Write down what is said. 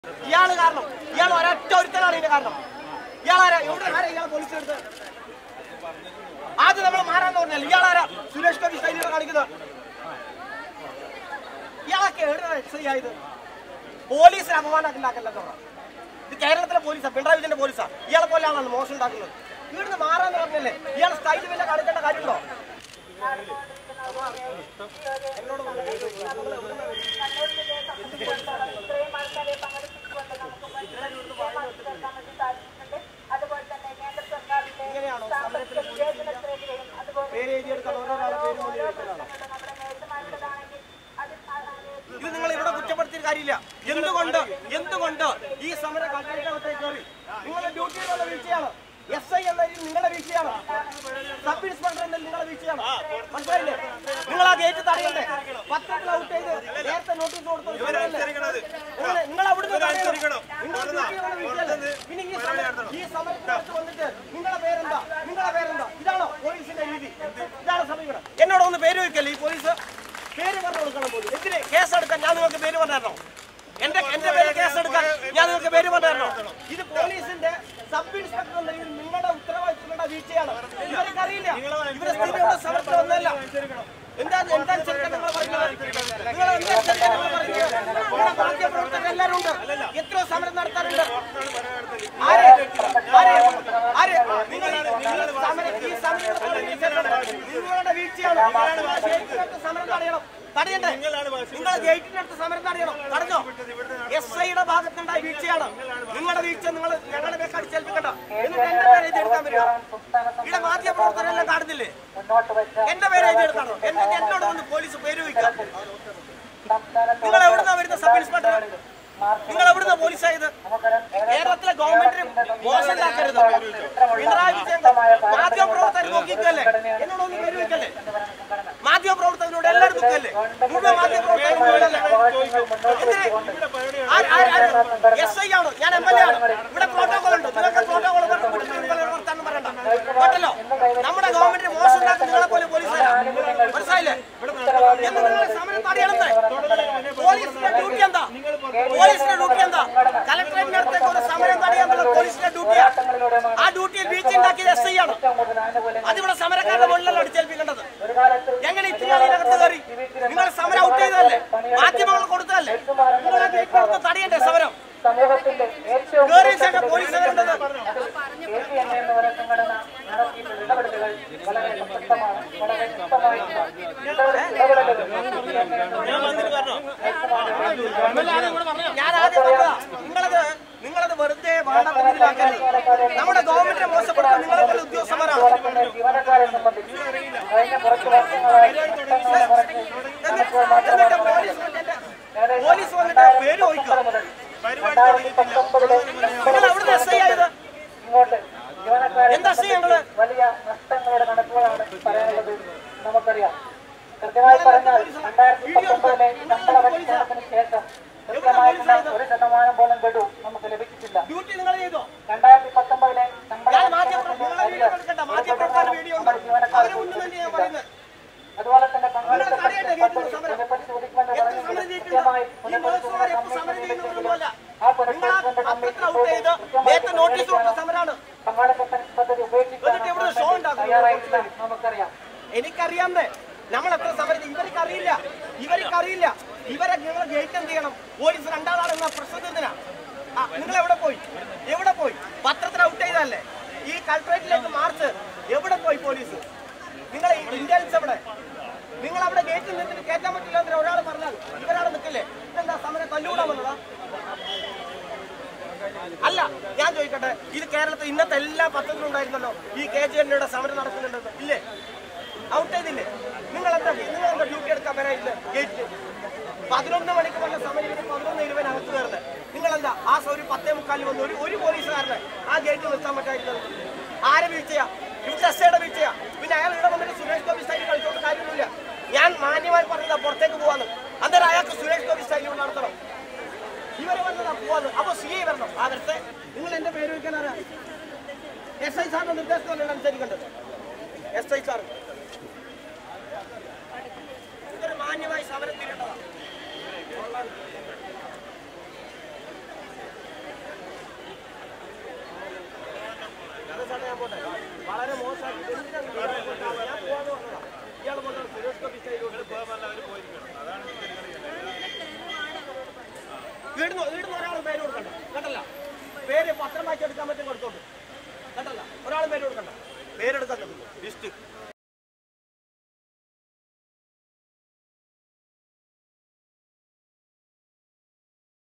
ഇയാള് കാരണം ഇയാൾ ഒരൊറ്റ ഒരുത്തനാണ് ഇതിന്റെ കാരണം ഇയാളാരാ എവിടെ ആരാ ഇയാൾ പോലീസ് എടുത്ത് ആദ്യം നമ്മൾ മാറാന്ന് പറഞ്ഞാൽ ഇയാളാരാ സുരേഷ് ഗോപി സ്റ്റൈലിൽ കാണിക്കുന്നത് ഇയാളൊക്കെ എവിടെ എക്സ് ഐ ആയത് പോലീസിന് അപമാനം ഉണ്ടാക്കല്ലോ ഇത് കേരളത്തിലെ പോലീസാ പിണറായി വിജയന്റെ പോലീസാ ഇയാളെ പോലെ ആളാണ് മോശം ഉണ്ടാക്കുന്നത് ഇവിടുന്ന് മാറാന്ന് പറഞ്ഞല്ലേ ഇയാൾ സ്റ്റൈൽ വല്ല കാണിക്കേണ്ട കാര്യമുണ്ടോ ഇങ്ങനെയാണോ സമരത്തിന് പേര് എഴുതിയെടുക്കാൻ ഓരോരാളെ പേര് മൊഴി എഴുതുന്നതാണോ ഇത് നിങ്ങൾ ഇവിടെ കുറ്റപ്പെടുത്തിയ കാര്യമില്ല എന്തുകൊണ്ട് എന്തുകൊണ്ട് ഈ സമര കട്ടേക്കകത്തേക്ക് കയറി നിങ്ങളുടെ ഡ്യൂട്ടിയിലുള്ള വീഴ്ചയാണ് എസ് ഐ എന്ന രീതിയിൽ നിങ്ങളുടെ വീഴ്ചയാണ് സബ് ഇൻസ്പെക്ടർ എന്ന നിങ്ങളുടെ വീഴ്ചയാണ് മനസ്സിലായില്ലേ നിങ്ങൾ ആ ഗേറ്റ് തടയണ്ടേ പത്രത്തിൽ ഔട്ട് ചെയ്ത് നേരത്തെ നോട്ടീസ് കൊടുത്തു നിങ്ങൾ അവിടുന്ന് തടയണം. നിങ്ങൾ ഡ്യൂട്ടിയിലുള്ള വീഴ്ചയല്ലേ? പിന്നെ ഈ സമരം ഈ സമരത്തിനകത്ത് വന്നിട്ട് നിങ്ങളുടെ പേരെന്താ നിങ്ങളുടെ പേരെന്താ ഇതാണോ പോലീസിന്റെ രീതി ഇതാണ് സമീപനം എന്നോട് ഒന്ന് പേര് വയ്ക്കല്ലേ ഈ പോലീസ് പേര് പറഞ്ഞു കൊടുക്കണം പോലും എന്തിന് കേസെടുക്കാൻ ഞാൻ നിങ്ങൾക്ക് പേര് പറഞ്ഞു തരണോ എന്റെ എന്റെ പേര് കേസെടുക്കാൻ ഞാൻ നിങ്ങൾക്ക് പേര് പറഞ്ഞു തരണോ ഇത് പോലീസിന്റെ സബ് ഇൻസ്പെക്ടർ എന്ന രീതിയിൽ നിങ്ങളുടെ ഉത്തരവാദിത്തങ്ങളുടെ വീഴ്ചയാണ് ഇവർക്ക് അറിയില്ല ഇവരെ സ്ഥിതിയുടെ സമരത്തിൽ വന്നല്ല എന്താ എന്താ അനുസരിക്കാൻ നിങ്ങൾ പറയുന്നത് നിങ്ങൾ എന്താ അനുസരിക്കാൻ നിങ്ങൾ പറയുന്നത് ഇവിടെ മാധ്യമ പ്രവർത്തകർ എല്ലാവരും ഉണ്ട് എത്രയോ സമരം നടത്താറുണ്ട് ആര് ആര് ആര് നിങ്ങൾ ഈ- നിങ്ങൾ സമരം ഈ സമരം നിങ്ങളുടെ വീഴ്ചയാണ് ഗേറ്റിനടുത്ത് സമരം തടയണം തടയണ്ടേ നിങ്ങൾ ഗേറ്റിനടുത്ത് സമരം തടയണം തടഞ്ഞോ എസ് ഐയുടെ ഭാഗത്തുണ്ടായ വീഴ്ചയാണ് നിങ്ങളുടെ വീഴ്ച നിങ്ങൾ ഞങ്ങളുടെ പേര് അടിച്ചേൽപ്പിക്കണ്ട എന്നിട്ട് എന്റെ പേര് എഴുതി എടുക്കാൻ വരിക ഇവിടെ മാധ്യമ പ്രവർത്തകരെല്ലാം കാണുന്നില്ലേ എന്റെ പേര് എഴുതി എടുക്കണോ എന്റെ എന്നോട് വന്ന് പോലീസ് പേര് വയ്ക്കാം നിങ്ങൾ എവിടുന്നാ വരുന്ന സബ് ഇൻസ്പെക്ടർ നിങ്ങൾ എവിടുന്ന പോലീസായത് കേരളത്തിലെ ഗവൺമെന്റിന് മോശം ഉണ്ടാക്കരുത് പിണറായി വിജയൻ മാധ്യമ പ്രവർത്തകർ നോക്കിക്കല്ലേ എന്നോട് ഒന്ന് പേര് വെക്കല്ലേ മാധ്യമ പ്രവർത്തകരോട് എല്ലാവരും നിൽക്കല്ലേ മുഴുവൻ മാധ്യമ പ്രവർത്തകരോടല്ലേ എസ് ഐ ആണ് ഞാൻ എം എൽ എ ആണ് ഇവിടെ പ്രോട്ടോകോൾ ഉണ്ട് നിങ്ങൾക്ക് പ്രോട്ടോകോൾ വർത്താനം പറയണ്ട കേട്ടല്ലോ നമ്മുടെ ഗവൺമെന്റിന് മോശം ഉണ്ടാക്കുന്ന നിങ്ങളെ പോലെ പോലീസുകാരാ മനസ്സിലായില്ലേ എന്ന് നിങ്ങൾ സമരം തടയണമെന്നേ പോലീസിന്റെ ഡ്യൂട്ടി എന്താ പോലീസിന്റെ ഡ്യൂട്ടി എന്താ കലക്ടറേറ്റിനടുത്തേക്ക് ഒരു സമരം തടയാന്നുള്ള പോലീസിന്റെ ഡ്യൂട്ടിയാ ആ ഡ്യൂട്ടിയിൽ വീഴ്ച ഉണ്ടാക്കിയത് എസ് ഐ ആണ് അതിവിടെ സമരക്കാരുടെ മുകളിലല്ല അടിച്ചേൽപ്പിക്കേണ്ടത് എങ്ങനെ ഇത്തിരി അതിനകത്ത് കയറി നിങ്ങൾ സമരം ഔട്ട് ചെയ്തതല്ലേ മാധ്യമങ്ങൾ കൊടുത്തതല്ലേ നിങ്ങൾ ആ ഗേറ്റിനകത്ത് തടയണ്ടേ സമരം സമൂഹത്തിന്റെ ഏറ്റവും കയറിയ ശേഷം പോലീസ് വരേണ്ടത് കെ പി എൻ എന്ന് പറയുന്ന സംഘടന നടത്തിയിട്ടുള്ള ഇടപെടലുകൾ വളരെ പ്രസക്തമാണ് വളരെ വ്യക്തമായ ഇടപെടലുകൾ ഞാൻ ആദ്യം പറഞ്ഞതാ നിങ്ങളത് നിങ്ങളത് വെറുതെ വാടകത്തിലാക്കരുത് നമ്മുടെ ഗവൺമെന്റിനെ മോശപ്പെടുത്താൻ നിങ്ങളെ പോലെ ഉദ്യോഗസ്ഥന്മാരാണ് തന്നെ ജീവനക്കാരെ സംബന്ധിച്ച് കഴിഞ്ഞ കുറച്ച് വർഷങ്ങളായി ചട്ടങ്ങളെ കുറച്ച് എന്നിട്ട് പോലീസ് വന്നിട്ട് പോലീസ് വന്നിട്ട് പേര് ചോദിക്കുക രണ്ടായിരത്തി പത്തൊമ്പതിലെ നിങ്ങൾ അവിടുന്ന് എസ് ഐ ആയത് ഇങ്ങോട്ട് ജീവനക്കാരെ എന്താ ചെയ്യേണ്ടത് വലിയ നഷ്ടങ്ങളുടെ കണക്കുകളാണ് പറയാനുള്ളത് നമുക്കറിയാം കൃത്യമായി പറഞ്ഞാൽ രണ്ടായിരത്തി പത്തൊമ്പതിലെ ശമ്പള പരിഷ്കരണത്തിന് ശേഷം കൃത്യമായിട്ടുള്ള ഒരു ശതമാനം പോലും ഗഡു നമുക്ക് ലഭിച്ചിട്ടില്ല ഡ്യൂട്ടി നിങ്ങൾ ചെയ്തോ രണ്ടായിരത്തി പത്തൊമ്പതിലെ ശമ്പള ഞാൻ മാധ്യമ പരിഷ്കരണത്തിന് നിങ്ങളെ വീഡിയോ എടുക്കണ്ട മാധ്യമപ്രവർത്തകരുടെ വീഡിയോ ഉണ്ട് അവരെ മുന്നിൽ തന്നെ ഞാൻ പറയുന്നത് അതുപോലെ തന്നെ പങ്കാളിത്ത നിങ്ങൾ അറിയട്ടെ പദ്ധതി ഗേറ്റിൽ സമരം. പുനഃപരിശോധിക്കുമെന്ന് എത്ര പറയുന്നത് സമരം ചെയ്തിട്ടുണ്ട്? കൃത്യമായി ഈ മനസ്സുകാർ എപ്പോൾ സമരം ചെയ്യുന്നവരൊന്നുമല്ല. ആ നിങ്ങൾ പുനഃപരിശോധന അപ്പത്ര ഔട്ട് ചെയ്ത് നേരത്തെ നോട്ടീസ് കൊടുത്ത സമരമാണ് പങ്കാളിത്ത പദ്ധതി എന്നിട്ട് ഇവിടെ ഷോ ഉപേക്ഷിക്കാൻ ഉണ്ടാക്കുന്നു. തയ്യാറായിട്ടില്ല നമുക്കറിയാം എനിക്കറിയാമേ നമ്മൾ എത്ര സമരം ഇവർക്ക് അറിയില്ല ഇവർക്ക് അറിയില്ല ഇവരെ നിങ്ങൾ ഗേറ്റ് എന്ത് ചെയ്യണം പോലീസ് രണ്ടാളാണെന്ന പ്രശ്നം എന്തിനാ ആ നിങ്ങൾ എവിടെ പോയി എവിടെ പോയി പത്രത്തിൽ ഔട്ട് ചെയ്തല്ലേ ഈ കളക്ടറേറ്റിലേക്ക് മാർച്ച് എവിടെ പോയി പോലീസ് നിങ്ങൾ ഇന്റലിജൻസ് എവിടെ നിങ്ങൾ അവിടെ ഗേറ്റിൽ നിന്നിട്ട് കയറ്റാൻ പറ്റില്ല എന്ന് ഒരാൾ പറഞ്ഞാൽ ഇവരാൾ നിൽക്കില്ലേ ഇതെന്താ സമരം തല്ലുകൂടാൻ വന്നതാ അല്ല ഞാൻ ചോദിക്കട്ടെ ഇത് കേരളത്തിൽ ഇന്നത്തെ എല്ലാ പത്രത്തിലും ഉണ്ടായിരുന്നല്ലോ ഈ കെ ജി എണ്ണയുടെ സമരം നടക്കുന്നുണ്ടെന്ന് ഇല്ലേ ഔട്ട് ചെയ്തില്ലേ നിങ്ങൾ എന്താ നിങ്ങൾ എന്താ ഡ്യൂട്ടി എടുക്കാൻ വരാനില്ല ഗേറ്റ് പതിനൊന്ന് മണിക്ക് വന്ന സമയം ഇവര് പതിനൊന്ന് ഇരുപതിനകത്ത് കയറുന്നത് നിങ്ങൾ എന്താ ആ ഒരു പത്തേ മുക്കാലിൽ വന്ന് ഒരു ഒരു പോലീസുകാരനെ ആ ഗേറ്റ് നിർത്താൻ പറ്റായിരുന്നത് ആരെ വീഴ്ചയാ ഇവിടെ എസ് ഐയുടെ വീഴ്ചയാ പിന്നെ അയാൾ ഇവിടെ വന്നിട്ട് സുരേഷ് ഗോപി സ്റ്റൈലിൽ കളിച്ചോണ്ട് കാര്യമൊന്നുമില്ല ഞാൻ മാന്യമായി പറഞ്ഞതാ പുറത്തേക്ക് പോവാന്ന് അന്നേരം അയാൾക്ക് സുരേഷ് ഗോപി സ്റ്റൈലിൽ നടത്തണം ഇവര് വന്നതാ പോവാന്ന് അപ്പൊ സി ഐ വരണം ആ വരട്ടെ നിങ്ങൾ എന്റെ പേര് വയ്ക്കാൻ ആരാ എസ് ഐ സാറിന്റെ നിർദ്ദേശമല്ലേ അനുസരിക്കേണ്ടത് എസ് ഐ സാർ ഇതൊരു മാന്യമായി സമരം തീരേണ്ടതാണ് പോട്ടെ ഞാൻ പോട്ടെ വളരെ മോശമായിട്ട് എന്തിനാണ് നിങ്ങൾ ഇയാളെ കൊണ്ടുപോകുന്നത്? ഞാൻ പോവാന്ന് പറഞ്ഞതാ ഇയാൾ കൊണ്ടാണ് സുരേഷ് ഗോപി സ്റ്റൈലിലോട്ട് വീടുന്നു വീടുന്ന ഒരാൾ പേര് കൊടുക്കണ്ട കേട്ടല്ല പേര് പത്രം വായിച്ചെടുക്കാൻ പറ്റും കൊടുത്തോണ്ട് കേട്ടല്ല ഒരാൾ പേര് കൊടുക്കണ്ട പേരെടുക്കാൻ ലിസ്റ്റ്